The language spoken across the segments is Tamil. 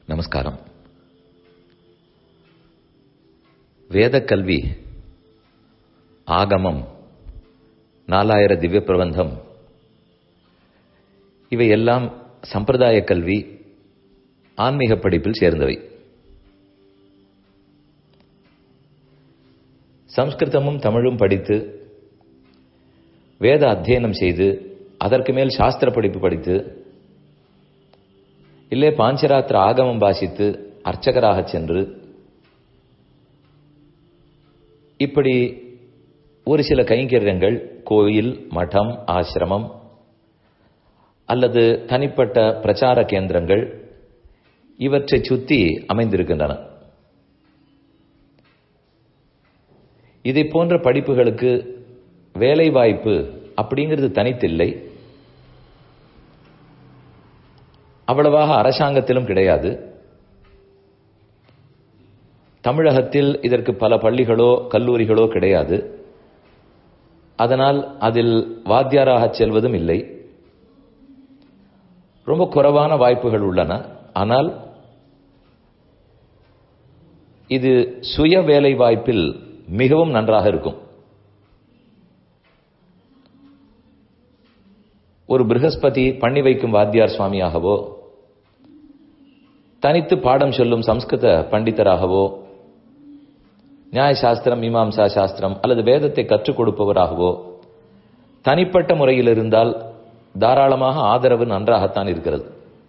நமஸ்காரம் வேதக்கல்வி ஆகமம் நாலாயிர திவ்ய பிரபந்தம் இவையெல்லாம் சம்பிரதாய கல்வி ஆன்மீக படிப்பில் சேர்ந்தவை சம்ஸ்கிருதமும் தமிழும் படித்து வேத அத்தியனம் செய்து அதற்கு மேல் சாஸ்திர படிப்பு படித்து இல்லே பாஞ்சராத்திர ஆகமம் வாசித்து அர்ச்சகராக சென்று இப்படி ஒரு சில கைங்கரியங்கள் கோயில் மடம் ஆசிரமம் அல்லது தனிப்பட்ட பிரச்சார கேந்திரங்கள் இவற்றை சுத்தி அமைந்திருக்கின்றன இதை போன்ற படிப்புகளுக்கு வேலை வாய்ப்பு அப்படிங்கிறது தனித்தில்லை அவ்வளவாக அரசாங்கத்திலும் கிடையாது தமிழகத்தில் இதற்கு பல பள்ளிகளோ கல்லூரிகளோ கிடையாது அதனால் அதில் வாத்தியாராக செல்வதும் இல்லை ரொம்ப குறைவான வாய்ப்புகள் உள்ளன ஆனால் இது சுய வேலை வாய்ப்பில் மிகவும் நன்றாக இருக்கும் ஒரு பிருகஸ்பதி பண்ணி வைக்கும் வாத்தியார் சுவாமியாகவோ தனித்து பாடம் சொல்லும் சம்ஸ்கிருத பண்டிதராகவோ நியாயசாஸ்திரம் மீமாம்சா சாஸ்திரம் அல்லது வேதத்தை கற்றுக் கொடுப்பவராகவோ தனிப்பட்ட முறையில் இருந்தால் தாராளமாக ஆதரவு நன்றாகத்தான் இருக்கிறது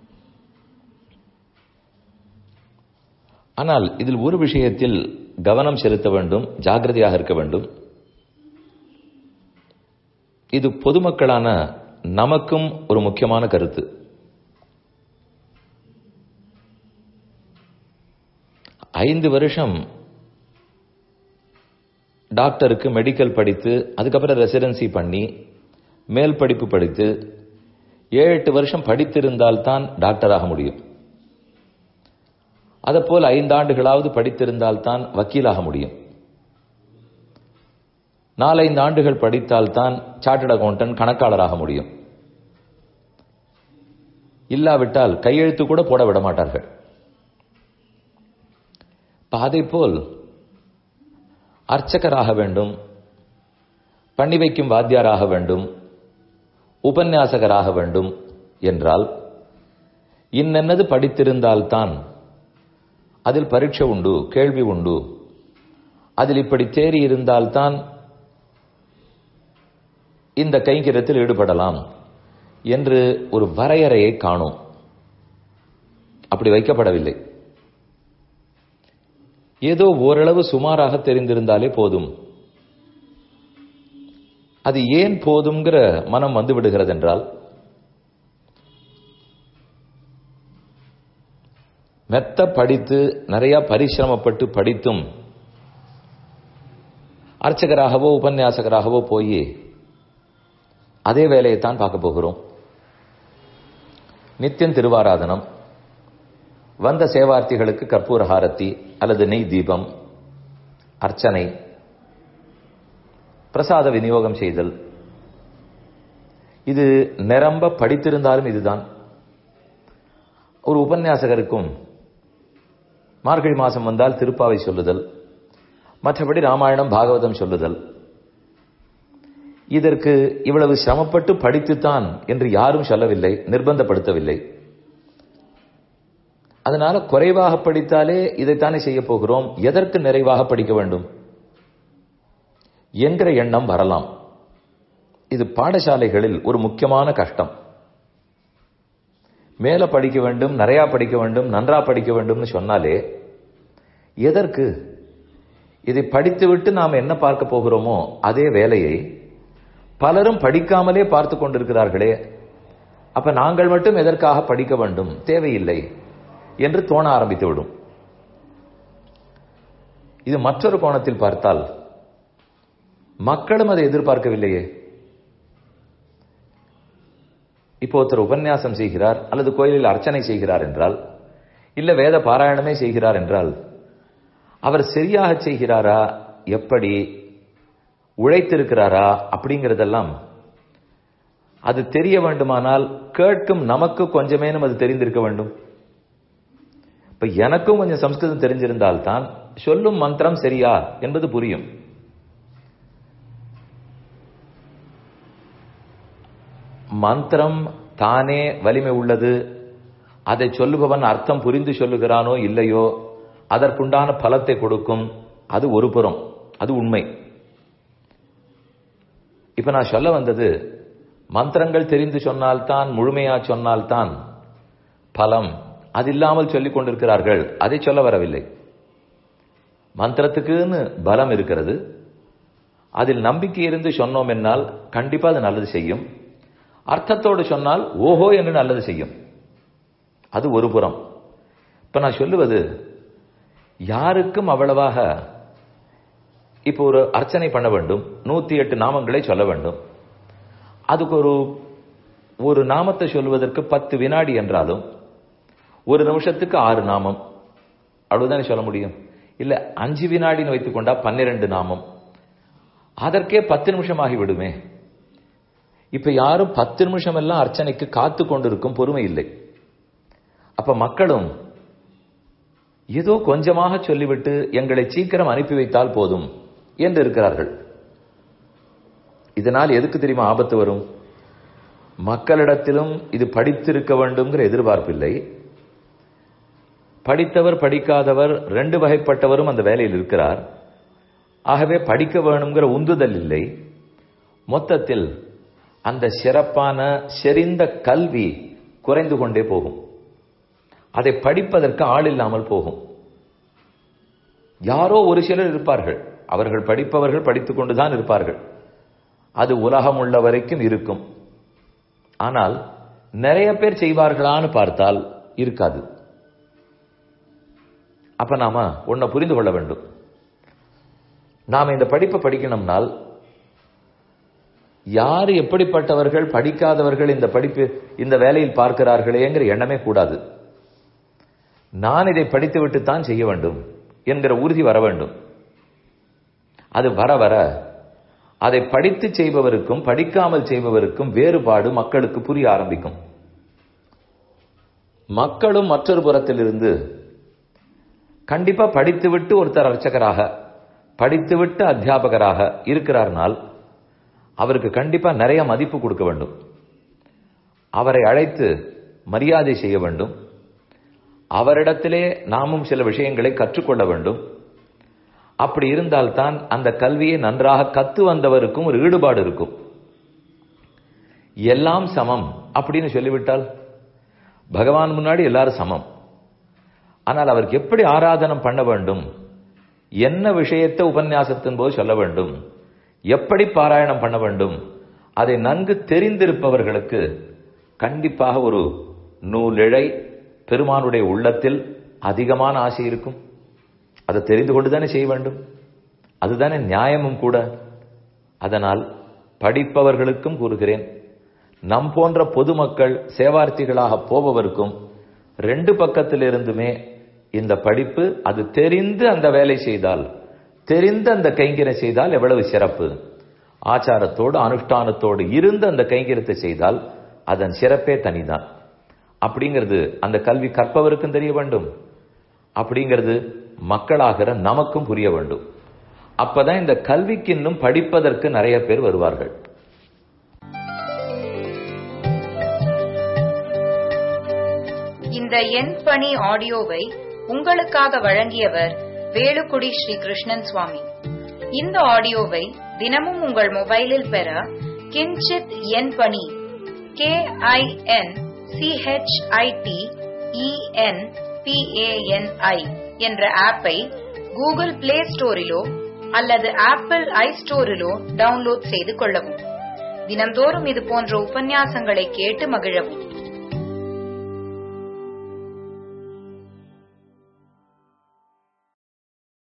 ஆனால் இதில் ஒரு விஷயத்தில் கவனம் செலுத்த வேண்டும் ஜாகிரதையாக இருக்க வேண்டும் இது பொதுமக்களான நமக்கும் ஒரு முக்கியமான கருத்து ஐந்து வருஷம் டாக்டருக்கு மெடிக்கல் படித்து அதுக்கப்புறம் ரெசிடென்சி பண்ணி மேல் படிப்பு படித்து ஏழு எட்டு வருஷம் படித்திருந்தால்தான் டாக்டராக முடியும் அதேபோல் ஐந்தாண்டுகளாவது படித்திருந்தால்தான் வக்கீலாக முடியும் நாலைந்து ஆண்டுகள் படித்தால்தான் சார்ட்டர்ட் அக்கௌண்டன்ட் கணக்காளராக முடியும் இல்லாவிட்டால் கையெழுத்து கூட போட விட மாட்டார்கள் அதே போல் அர்ச்சகராக வேண்டும் பண்ணி வைக்கும் வாத்தியாராக வேண்டும் உபன்யாசகராக வேண்டும் என்றால் இன்னென்னது படித்திருந்தால்தான் அதில் பரீட்சை உண்டு கேள்வி உண்டு அதில் இப்படி தேறி இருந்தால்தான் இந்த கைங்கரியத்தில் ஈடுபடலாம் என்று ஒரு வரையறையை காணும் அப்படி வைக்கப்படவில்லை ஏதோ ஓரளவு சுமாராக தெரிந்திருந்தாலே போதும் அது ஏன் போதுங்கிற மனம் வந்து விடுகிறது என்றால் மெத்த படித்து நிறைய பரிசிரமப்பட்டு படித்தும் அர்ச்சகராகவோ உபன்யாசகராகவோ போய் அதே வேலையைத்தான் பார்க்க போகிறோம் நித்தியம் திருவாராதனம் வந்த சேவார்த்திகளுக்கு கற்பூர ஹாரத்தி அல்லது நெய் தீபம் அர்ச்சனை பிரசாத விநியோகம் செய்தல் இது நிரம்ப படித்திருந்தாலும் இதுதான் ஒரு உபன்யாசகருக்கும் மார்கழி மாசம் வந்தால் திருப்பாவை சொல்லுதல் மற்றபடி ராமாயணம் பாகவதம் சொல்லுதல் இதற்கு இவ்வளவு சிரமப்பட்டு படித்துத்தான் என்று யாரும் சொல்லவில்லை நிர்பந்தப்படுத்தவில்லை அதனால குறைவாக படித்தாலே இதைத்தானே செய்ய போகிறோம் எதற்கு நிறைவாக படிக்க வேண்டும் என்கிற எண்ணம் வரலாம் இது பாடசாலைகளில் ஒரு முக்கியமான கஷ்டம் மேல படிக்க வேண்டும் நிறையா படிக்க வேண்டும் நன்றா படிக்க வேண்டும்னு சொன்னாலே எதற்கு இதை படித்துவிட்டு நாம் என்ன பார்க்க போகிறோமோ அதே வேலையை பலரும் படிக்காமலே பார்த்து கொண்டிருக்கிறார்களே அப்ப நாங்கள் மட்டும் எதற்காக படிக்க வேண்டும் தேவையில்லை என்று தோண ஆரம்பித்து விடும் இது மற்றொரு கோணத்தில் பார்த்தால் மக்களும் அதை எதிர்பார்க்கவில்லையே இப்போ ஒருத்தர் உபன்யாசம் செய்கிறார் அல்லது கோயிலில் அர்ச்சனை செய்கிறார் என்றால் இல்ல வேத பாராயணமே செய்கிறார் என்றால் அவர் சரியாக செய்கிறாரா எப்படி உழைத்திருக்கிறாரா அப்படிங்கிறதெல்லாம் அது தெரிய வேண்டுமானால் கேட்கும் நமக்கு கொஞ்சமேனும் அது தெரிந்திருக்க வேண்டும் இப்ப எனக்கும் கொஞ்சம் சம்ஸ்கிருதம் தெரிஞ்சிருந்தால்தான் சொல்லும் மந்திரம் சரியா என்பது புரியும் மந்திரம் தானே வலிமை உள்ளது அதை சொல்லுபவன் அர்த்தம் புரிந்து சொல்லுகிறானோ இல்லையோ அதற்குண்டான பலத்தை கொடுக்கும் அது ஒரு புறம் அது உண்மை இப்ப நான் சொல்ல வந்தது மந்திரங்கள் தெரிந்து சொன்னால்தான் முழுமையா சொன்னால்தான் பலம் அது இல்லாமல் சொல்லிக் கொண்டிருக்கிறார்கள் அதை சொல்ல வரவில்லை மந்திரத்துக்குன்னு பலம் இருக்கிறது அதில் நம்பிக்கை இருந்து சொன்னோம் என்னால் கண்டிப்பா அது நல்லது செய்யும் அர்த்தத்தோடு சொன்னால் ஓஹோ என்று நல்லது செய்யும் அது ஒரு புறம் இப்ப நான் சொல்லுவது யாருக்கும் அவ்வளவாக இப்போ ஒரு அர்ச்சனை பண்ண வேண்டும் நூத்தி எட்டு நாமங்களை சொல்ல வேண்டும் அதுக்கு ஒரு ஒரு நாமத்தை சொல்வதற்கு பத்து வினாடி என்றாலும் ஒரு நிமிஷத்துக்கு ஆறு நாமம் அவ்வளவுதானே சொல்ல முடியும் இல்ல அஞ்சு வினாடின்னு வைத்துக் கொண்டா பன்னிரண்டு நாமம் அதற்கே பத்து நிமிஷம் ஆகி விடுமே இப்ப யாரும் பத்து நிமிஷம் எல்லாம் அர்ச்சனைக்கு காத்து கொண்டிருக்கும் பொறுமை இல்லை அப்ப மக்களும் ஏதோ கொஞ்சமாக சொல்லிவிட்டு எங்களை சீக்கிரம் அனுப்பி வைத்தால் போதும் என்று இருக்கிறார்கள் இதனால் எதுக்கு தெரியுமா ஆபத்து வரும் மக்களிடத்திலும் இது படித்திருக்க வேண்டும்ங்கிற எதிர்பார்ப்பில்லை படித்தவர் படிக்காதவர் ரெண்டு வகைப்பட்டவரும் அந்த வேலையில் இருக்கிறார் ஆகவே படிக்க வேணுங்கிற உந்துதல் இல்லை மொத்தத்தில் அந்த சிறப்பான செறிந்த கல்வி குறைந்து கொண்டே போகும் அதை படிப்பதற்கு ஆள் இல்லாமல் போகும் யாரோ ஒரு சிலர் இருப்பார்கள் அவர்கள் படிப்பவர்கள் படித்துக் கொண்டுதான் இருப்பார்கள் அது உலகம் உள்ள வரைக்கும் இருக்கும் ஆனால் நிறைய பேர் செய்வார்களான்னு பார்த்தால் இருக்காது அப்ப நாம ஒன்ன புரிந்து கொள்ள வேண்டும் நாம இந்த படிப்பை படிக்கணும்னால் யார் எப்படிப்பட்டவர்கள் படிக்காதவர்கள் இந்த படிப்பு இந்த வேலையில் பார்க்கிறார்களேங்கிற எண்ணமே கூடாது நான் இதை படித்துவிட்டு தான் செய்ய வேண்டும் என்கிற உறுதி வர வேண்டும் அது வர வர அதை படித்து செய்பவருக்கும் படிக்காமல் செய்பவருக்கும் வேறுபாடு மக்களுக்கு புரிய ஆரம்பிக்கும் மக்களும் மற்றொரு புறத்திலிருந்து கண்டிப்பா படித்துவிட்டு ஒருத்தர் அர்ச்சகராக படித்துவிட்டு அத்தியாபகராக இருக்கிறார்னால் அவருக்கு கண்டிப்பா நிறைய மதிப்பு கொடுக்க வேண்டும் அவரை அழைத்து மரியாதை செய்ய வேண்டும் அவரிடத்திலே நாமும் சில விஷயங்களை கற்றுக்கொள்ள வேண்டும் அப்படி இருந்தால்தான் அந்த கல்வியை நன்றாக கத்து வந்தவருக்கும் ஒரு ஈடுபாடு இருக்கும் எல்லாம் சமம் அப்படின்னு சொல்லிவிட்டால் பகவான் முன்னாடி எல்லாரும் சமம் ஆனால் அவருக்கு எப்படி ஆராதனம் பண்ண வேண்டும் என்ன விஷயத்தை உபன்யாசத்தின் போது சொல்ல வேண்டும் எப்படி பாராயணம் பண்ண வேண்டும் அதை நன்கு தெரிந்திருப்பவர்களுக்கு கண்டிப்பாக ஒரு நூலிழை பெருமானுடைய உள்ளத்தில் அதிகமான ஆசை இருக்கும் அதை தெரிந்து கொண்டுதானே செய்ய வேண்டும் அதுதானே நியாயமும் கூட அதனால் படிப்பவர்களுக்கும் கூறுகிறேன் நம் போன்ற பொதுமக்கள் சேவார்த்திகளாக போபவருக்கும் ரெண்டு பக்கத்திலிருந்துமே இந்த படிப்பு அது தெரிந்து அந்த வேலை செய்தால் தெரிந்து அந்த கைங்கரை செய்தால் எவ்வளவு சிறப்பு ஆச்சாரத்தோடு அனுஷ்டானத்தோடு இருந்து அந்த கைங்கரத்தை செய்தால் அதன் சிறப்பே தனிதான் அப்படிங்கிறது அந்த கல்வி கற்பவருக்கும் தெரிய வேண்டும் அப்படிங்கிறது மக்களாகிற நமக்கும் புரிய வேண்டும் அப்பதான் இந்த கல்விக்கு இன்னும் படிப்பதற்கு நிறைய பேர் வருவார்கள் இந்த எண் பணி ஆடியோவை உங்களுக்காக வழங்கியவர் வேலுக்குடி ஸ்ரீ கிருஷ்ணன் சுவாமி இந்த ஆடியோவை தினமும் உங்கள் மொபைலில் பெற கிஞ்சித் எண் பணி கே ஐ என் சிஹெச்ஐடி இஎன் பிஏஎன்ஐ என்ற ஆப்பை கூகுள் பிளே ஸ்டோரிலோ அல்லது ஆப்பிள் ஐ ஸ்டோரிலோ டவுன்லோட் செய்து கொள்ளவும் தினந்தோறும் இது போன்ற உபன்யாசங்களை கேட்டு மகிழவும்